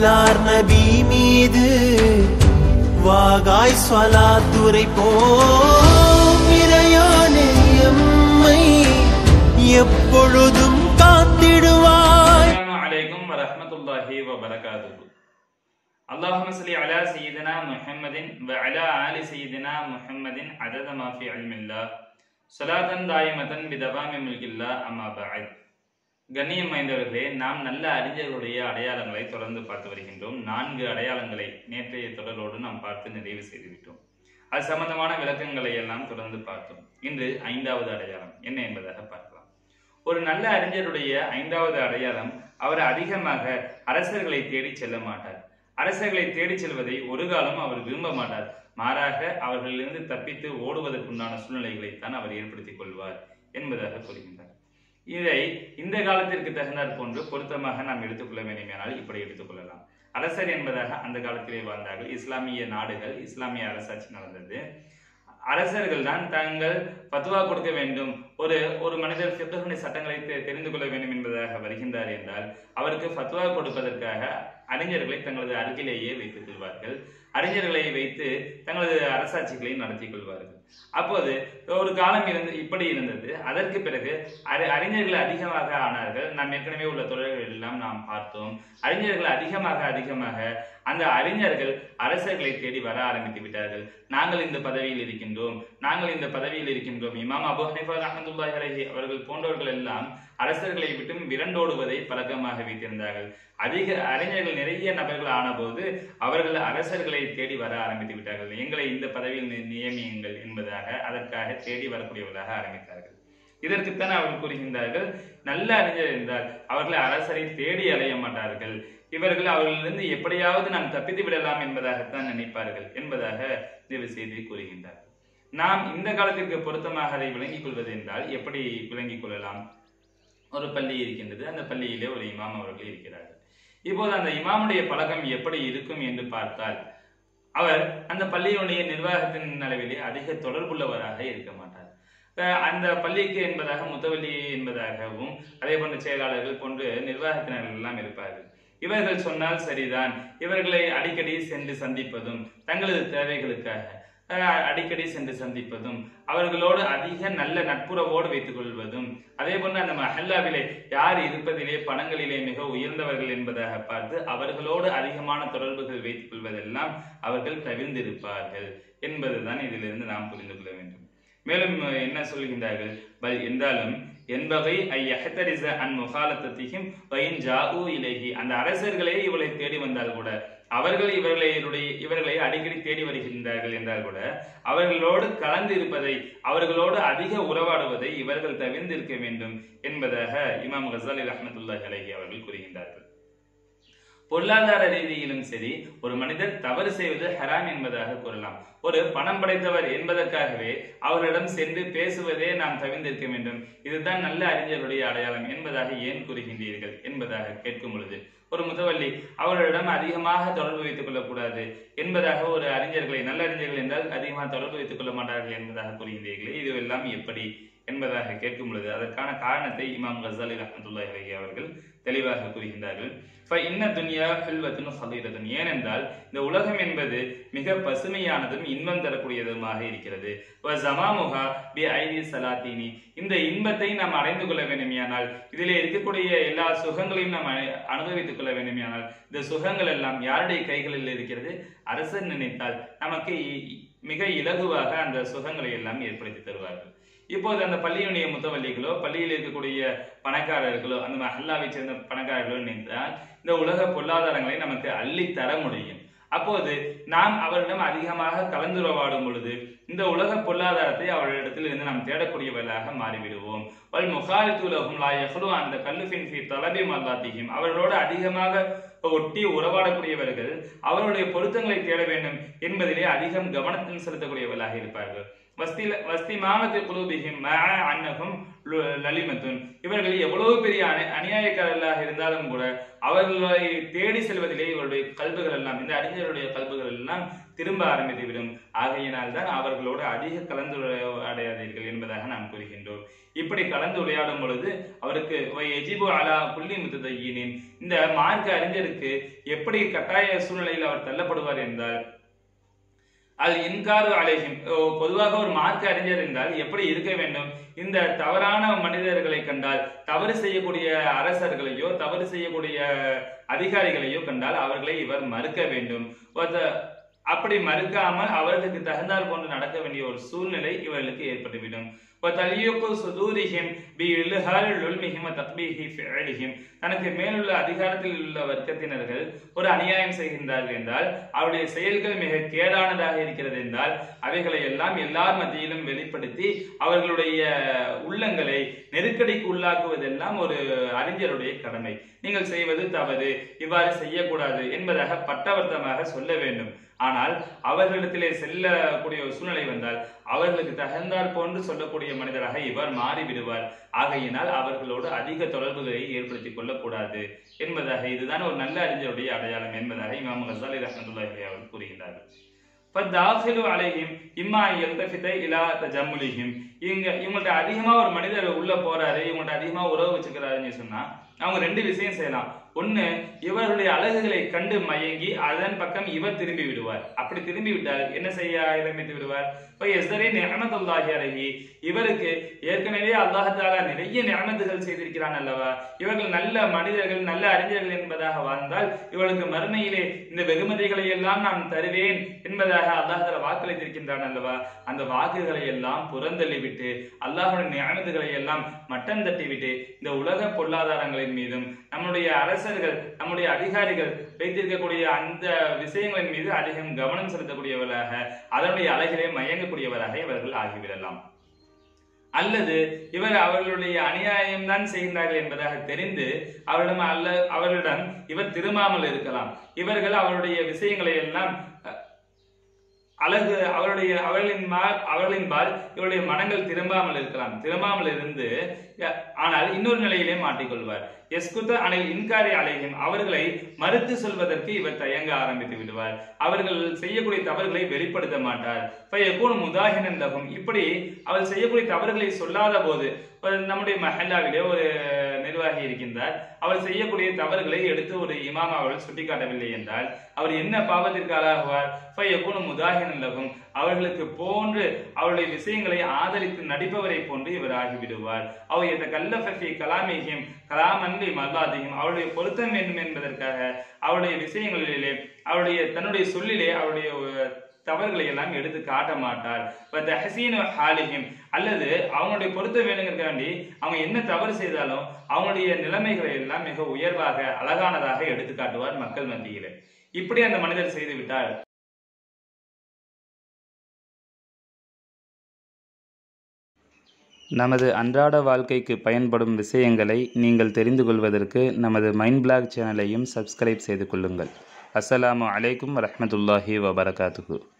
நபிகளார் நபி மீது வாகாய் சொலாத்துரை போம் இறையானே எம்மை எப்பொழுதும் காத்திடுவாய் السلام عليكم ورحمة الله وبركاته اللهم صل على سيدنا محمد وعلى آل سيدنا محمد عدد ما في علم الله صلاة دائمة بدوام ملك الله أما بعد கண்ணியம் வாய்ந்தவர்களே நாம் நல்ல அறிஞர்களுடைய அடையாளங்களை தொடர்ந்து பார்த்து வருகின்றோம் நான்கு அடையாளங்களை நேற்றைய தொடரோடு நாம் பார்த்து நிறைவு செய்துவிட்டோம் அது சம்பந்தமான விளக்கங்களை எல்லாம் தொடர்ந்து பார்த்தோம் இன்று ஐந்தாவது அடையாளம் என்ன என்பதாக பார்க்கலாம் ஒரு நல்ல அறிஞருடைய ஐந்தாவது அடையாளம் அவர் அதிகமாக அரசர்களை தேடி செல்ல மாட்டார் அரசர்களை தேடி செல்வதை ஒரு காலம் அவர் விரும்ப மாட்டார் மாறாக அவர்களிலிருந்து தப்பித்து ஓடுவதற்குண்டான சூழ்நிலைகளைத்தான் அவர் ஏற்படுத்திக் கொள்வார் என்பதாக கூறுகின்றார் இதை இந்த காலத்திற்கு தகுந்தாற் போன்று பொருத்தமாக நாம் எடுத்துக்கொள்ள வேண்டுமானால் இப்படி எடுத்துக்கொள்ளலாம் அரசர் என்பதாக அந்த காலத்திலே வாழ்ந்தார்கள் இஸ்லாமிய நாடுகள் இஸ்லாமிய அரசாட்சி நடந்தது அரசர்கள் தான் தாங்கள் பத்துவா கொடுக்க வேண்டும் ஒரு ஒரு மனிதர் ஃபிக்ஹுடைய சட்டங்களை தெ- தெரிந்து கொள்ள வேண்டும் என்பதாக வருகின்றார் என்றால் அவருக்கு ஃபத்வா கொடுப்பதற்காக அறிஞர்களை தங்களது அருகிலேயே வைத்துக் கொள்வார்கள் அறிஞர்களை வைத்து தங்களது அரசாட்சிகளை நடத்தி கொள்வார்கள் அப்போது ஒரு காலம் இருந்து இப்படி இருந்தது அதற்கு பிறகு அறி அறிஞர்கள் அதிகமாக ஆனார்கள் நாம் ஏற்கனவே உள்ள தொடர்கள் எல்லாம் நாம் பார்த்தோம் அறிஞர்கள் அதிகமாக அதிகமாக அந்த அறிஞர்கள் அரசர்களை தேடி வர ஆரம்பித்து விட்டார்கள் நாங்கள் இந்த பதவியில் இருக்கின்றோம் நாங்கள் இந்த பதவியில் இருக்கின்றோம் இமாம் அபு ஹனிஃபா ரஹமத்துல்லாஹி அலைஹி அவர்கள் போன்றவர்கள் எல்லாம் அரசர்களை விட்டும் விரண்டோடுவதை பழக்கமாக வைத்திருந்தார்கள் அதிக அறிஞர்கள் நிறைய நபர்கள் ஆனபோது அவர்கள் அரசர்களை தேடி வர ஆரம்பித்து விட்டார்கள் எங்களை இந்த பதவியில் நி- நியமியுங்கள் என்பதாக அதற்காக தேடி வரக்கூடியவர்களாக ஆரம்பித்தார்கள் இதற்குத்தான் அவர்கள் கூறுகின்றார்கள் நல்ல அறிஞர் என்றால் அவர்கள் அரசரை தேடி அலைய மாட்டார்கள் இவர்கள் அவர்களிலிருந்து எப்படியாவது நாம் தப்பித்து விடலாம் என்பதாகத்தான் நினைப்பார்கள் என்பதாக இந்த செய்தி கூறுகின்றார்கள் நாம் இந்த காலத்திற்கு பொருத்தமாக அதை விளங்கிக் கொள்வது என்றால் எப்படி விளங்கிக் கொள்ளலாம் ஒரு பள்ளி இருக்கின்றது அந்த பள்ளியிலே ஒரு இமாம் அவர்கள் இருக்கிறார்கள் இப்போது அந்த இமாமுடைய பழக்கம் எப்படி இருக்கும் என்று பார்த்தால் அவர் அந்த பள்ளியினுடைய நிர்வாகத்தின் அளவிலே அதிக தொடர்புள்ளவராக இருக்க மாட்டார் அஹ் அந்த பள்ளிக்கு என்பதாக முத்தவள்ளி என்பதாகவும் அதே போன்ற செயலாளர்கள் போன்று நிர்வாகத்தினர்கள் எல்லாம் இருப்பார்கள் இவர்கள் சொன்னால் சரிதான் இவர்களை அடிக்கடி சென்று சந்திப்பதும் தங்களது தேவைகளுக்காக அஹ், அடிக்கடி சென்று சந்திப்பதும் அவர்களோடு அதிக நல்ல நட்புறவோடு வைத்துக் கொள்வதும் அதே போன்று அந்த மஹல்லாவிலே யார் இருப்பதிலே பணங்களிலே மிக உயர்ந்தவர்கள் என்பதாக பார்த்து அவர்களோடு அதிகமான தொடர்புகள் வைத்துக் கொள்வதெல்லாம் அவர்கள் தவிர்ந்திருப்பார்கள் என்பதுதான் இதிலிருந்து நாம் புரிந்து கொள்ள வேண்டும் மேலும் அஹ், என்ன சொல்கின்றார்கள் பல் என்றாலும் என்பவை ஐயஹத்தரிச அன் முகாலத்தத்திகும் வயின் ஜாவு இலேஹி அந்த அரசர்களே இவளை தேடி வந்தால் கூட அவர்கள் இவர்களுடைய இவர்களை அடிக்கடி தேடி வருகின்றார்கள் என்றால் கூட அவர்களோடு கலந்து இருப்பதை அவர்களோடு அதிக உறவாடுவதை இவர்கள் தவிர்ந்திருக்க வேண்டும் என்பதாக இமாம் கசாலி ரஹமத்துல்லாஹி அலைஹி அவர்கள் கூறுகின்றார்கள் பொருளாதார ரீதியிலும் சரி ஒரு மனிதர் தவறு செய்வது ஹராம் என்பதாக கூறலாம் ஒரு பணம் படைத்தவர் என்பதற்காகவே அவர்களிடம் சென்று பேசுவதே நாம் தவிர்த்திருக்க வேண்டும் இதுதான் நல்ல அறிஞருடைய அடையாளம் என்பதாக ஏன் கூறுகின்றீர்கள் என்பதாக கேட்கும் பொழுது ஒரு முத்தவள்ளி அவர்களிடம் அதிகமாக தொடர்பு வைத்துக் கொள்ளக்கூடாது என்பதாக ஒரு அறிஞர்களை நல்ல அறிஞர்கள் என்றால் அதிகமாக தொடர்பு வைத்துக் கொள்ள மாட்டார்கள் என்பதாக கூறுகின்றீர்களே இது எல்லாம் எப்படி என்பதாக கேட்கும் பொழுது அதற்கான காரணத்தை இமாம் கசாலி ரஹமத்துல்லாஹி அலைஹி அவர்கள் தெளிவாக கூறுகின்றார்கள் ஃப இன்ன துன்யா ஹில்வத்துன் ஹலீரத்துன் ஏனென்றால் இந்த உலகம் என்பது மிக பசுமையானதும் இன்பம் தரக்கூடியதுமாக இருக்கிறது வ ஜமாமுஹா பி ஐதி சலாத்தீனி இந்த இன்பத்தை நாம் அடைந்து கொள்ள வேண்டுமையானால் இதிலே இருக்கக்கூடிய எல்லா சுகங்களையும் நாம் அனு- அனுபவித்துக் கொள்ள வேண்டுமையானால் இந்த சுகங்கள் எல்லாம் யாருடைய கைகளில் இருக்கிறது அரசர் நினைத்தால் நமக்கு இ- மிக இலகுவாக அந்த சுகங்களை எல்லாம் ஏற்படுத்தி தருவார்கள் இப்போது அந்த பள்ளியினுடைய முத்தவள்ளிகளோ பள்ளியில் இருக்கக்கூடிய பணக்காரர்களோ அந்த மஹல்லாவை சேர்ந்த பணக்காரர்களோ நினைத்தால் இந்த உலக பொருளாதாரங்களை நமக்கு அள்ளி தர முடியும் அப்போது நாம் அவரிடம் அதிகமாக கலந்துரையாடும் பொழுது இந்த உலக பொருளாதாரத்தை அவரிடத்தில் இருந்து நாம் தேடக்கூடியவர்களாக மாறிவிடுவோம் வல் முகாலித்துலகும் லா யஹ்லு அந்த கல்லுஃபின் ஃபி தலபி மல்லாத்திஹிம் அவர்களோடு அதிகமாக ஒட்டி உறவாடக்கூடியவர்கள் அவருடைய பொருத்தங்களை தேட வேண்டும் என்பதிலே அதிகம் கவனத்தில் செலுத்தக்கூடியவர்களாக இருப்பார்கள் வஸ்தி வஸ்திமானத்து குலூபிஹிம் மஅ அன்னஹும் லு- லலிமத்துன் இவர்கள் எவ்வளவு பெரிய அநி- அநியாயக்காரர்களாக இருந்தாலும் கூட அவர்களை தேடி செல்வதிலே இவருடைய கல்புகள் எல்லாம் இந்த அறிஞருடைய கல்புகள் எல்லாம் திரும்ப ஆரம்பித்து விடும் ஆகையினால் தான் அவர்களோடு அதிக கலந்துரையாடாதீர்கள் என்பதாக நாம் கூறுகின்றோம் இப்படி கலந்து உரையாடும் பொழுது அவருக்கு எஜிபு அலா புள்ளி முத்ததையினின் இந்த மார்க்க அறிஞருக்கு எப்படி கட்டாய சூழ்நிலையில் அவர் தள்ளப்படுவார் என்றால் அல் இன்காரு அலைஹிம் ஓ, பொதுவாக ஒரு மார்க்க அறிஞர் என்றால் எப்படி இருக்க வேண்டும் இந்த தவறான மனிதர்களை கண்டால் தவறு செய்யக்கூடிய அரசர்களையோ தவறு செய்யக்கூடிய அதிகாரிகளையோ கண்டால் அவர்களை இவர் மறுக்க வேண்டும் ஒருத்த- அப்படி மறுக்காமல் அவர்களுக்கு தகுந்தால் போன்று நடக்க வேண்டிய ஒரு சூழ்நிலை இவர்களுக்கு ஏற்பட்டுவிடும் وَتَلْيُقُ صُدُورِهِمْ بِإِلْهَارِ ظُلْمِهِمْ وَتَقْبِيحِ فِعْلِهِمْ தனக்கு மேலுள்ள அதிகாரத்தில் உள்ள வர்க்கத்தினர்கள் ஒரு அநியாயம் செய்கின்றார்கள் என்றால் அவருடைய செயல்கள் மிக கேடானதாக இருக்கிறது என்றால் அவைகளை எல்லாம் எல்லார் மத்தியிலும் வெளிப்படுத்தி அவர்களுடைய உள்ளங்களை நெருக்கடிக்கு உள்ளாக்குவதெல்லாம் ஒரு அறிஞருடைய கடமை நீங்கள் செய்வது தவறு இவ்வாறு செய்யக்கூடாது என்பதாக பட்டவர்த்தமாக சொல்ல வேண்டும் ஆனால் அவர்களிடத்திலே செல்லக்கூடிய ஒரு சூழ்நிலை வந்தால் அவர்களுக்கு தகுந்தாற் போன்று சொல்லக்கூடிய மனிதராக இவர் மாறிவிடுவார் ஆகையினால் அவர்களோடு அதிக தொடர்புகளை ஏற்படுத்திக் கொள்ளக்கூடாது என்பதாக இதுதான் ஒரு நல்ல அறிஞருடைய அடையாளம் என்பதாக இமாம் கசாலி ரஹமத்துல்லாஹி அவர்கள் கூறுகின்றார்கள் ஃபத்தாஃபிலு அலைஹிம் இம்மா எல்தஃபித இலா தஜம்முலிஹிம் இவங்க இவங்கள்ட்ட அதிகமா ஒரு மனிதர் உள்ள போறாரு இவங்கள்ட்ட அதிகமா உறவு வச்சுக்கிறாருன்னு சொன்னா அவங்க ரெண்டு விஷயம் செய்யலாம் ஒண்ணு இவருடைய அழகுகளை கண்டு மயங்கி அதன் பக்கம் இவர் திரும்பி விடுவார் அப்படி திரும்பி விட்டால் என்ன செய்ய ஆரம்பித்து விடுவார் இப்போ எஸ்தரே நியமத்துல்லாஹி அழகி இவருக்கு ஏற்கனவே அல்லாஹாலா நிறைய நியமத்துகள் செய்திருக்கிறான் அல்லவா இவர்கள் நல்ல மனிதர்கள் நல்ல அறிஞர்கள் என்பதாக வாழ்ந்தால் இவர்களுக்கு மறுமையிலே இந்த வெகுமதிகளை எல்லாம் நான் தருவேன் என்பதாக அல்லாஹால வாக்களித்திருக்கின்றான் அல்லவா அந்த வாக்குகளை எல்லாம் புறந்தள்ளிவிட்டு அல்லாஹுடைய நியமத்துகளை எல்லாம் மட்டம் தட்டிவிட்டு இந்த உலக பொருளாதாரங்களின் மீதும் நம்முடைய அரசர்கள் நம்முடைய அதிகாரிகள் வைத்திருக்கக்கூடிய அந்த விஷயங்களின் மீது அதிகம் கவனம் செலுத்தக்கூடியவர்களாக அதனுடைய அழகிலே மயங்கக்கூடியவராக இவர்கள் ஆகிவிடலாம் அல்லது இவர் அவர்களுடைய அநியாயம் தான் செய்கின்றார்கள் என்பதாக தெரிந்து அவரிடம் அல்ல அவர்களிடம் இவர் திரும்பாமல் இருக்கலாம் இவர்கள் அவருடைய விஷயங்களை எல்லாம் அஹ், அழகு அவருடைய அவர்களின் மா- அவர்களின் பால் இவருடைய மனங்கள் திரும்பாமல் இருக்கலாம் திரும்பாமல் இருந்து அஹ், ஆனால் இன்னொரு நிலையிலே மாட்டிக்கொள்வார் எஸ்குத்த அனில் இன்காரி அலையும் அவர்களை மறுத்து சொல்வதற்கு இவர் தயங்க ஆரம்பித்து விடுவார் அவர்கள் செய்யக்கூடிய தவறுகளை வெளிப்படுத்த மாட்டார் எப்போது முதாகினன் தகும் இப்படி அவர் செய்யக்கூடிய தவறுகளை சொல்லாத போது ஒரு நம்முடைய மஹல்லாவிலே ஒரு நிர்வாகி இருக்கின்றார் அவர் செய்யக்கூடிய தவறுகளை எடுத்து ஒரு இமாம் அவர்கள் சுட்டிக்காட்டவில்லை என்றால் அவர் என்ன பாவத்திற்கு ஆளாகுவார் எப்போது முதாகினன் லகும் அவர்களுக்கு போன்று அவருடைய விஷயங்களை ஆதரித்து நடிப்பவரை போன்று இவர் ஆகிவிடுவார் அவர் எந்த கல்லஃபி கலாமிகியும் கலாமன்றி மல்லாதியும் அவருடைய பொருத்தம் வேண்டும் என்பதற்காக அவருடைய விஷயங்களிலே அவருடைய தன்னுடைய சொல்லிலே அவருடைய அஹ், தவறுகளை எல்லாம் எடுத்து காட்ட மாட்டார் பட் ஹசீனு ஹாலிஹிம் அல்லது அவங்களுடைய பொருத்தம் வேணுங்கிறக்காண்டி அவங்க என்ன தவறு செய்தாலும் அவங்களுடைய நிலைமைகளை எல்லாம் மிக உயர்வாக அழகானதாக எடுத்து காட்டுவார் மக்கள் மத்தியிலே இப்படி அந்த மனிதர் செய்து விட்டார் நமது அன்றாட வாழ்க்கைக்கு பயன்படும் விஷயங்களை நீங்கள் தெரிந்து கொள்வதற்கு நமது மைண்ட் பிளாக் சேனலையும் சப்ஸ்கிரைப் செய்து கொள்ளுங்கள் அஸ்ஸலாமு அலைக்கும் வரஹ்மத்துல்லாஹி வபரகாத்துஹு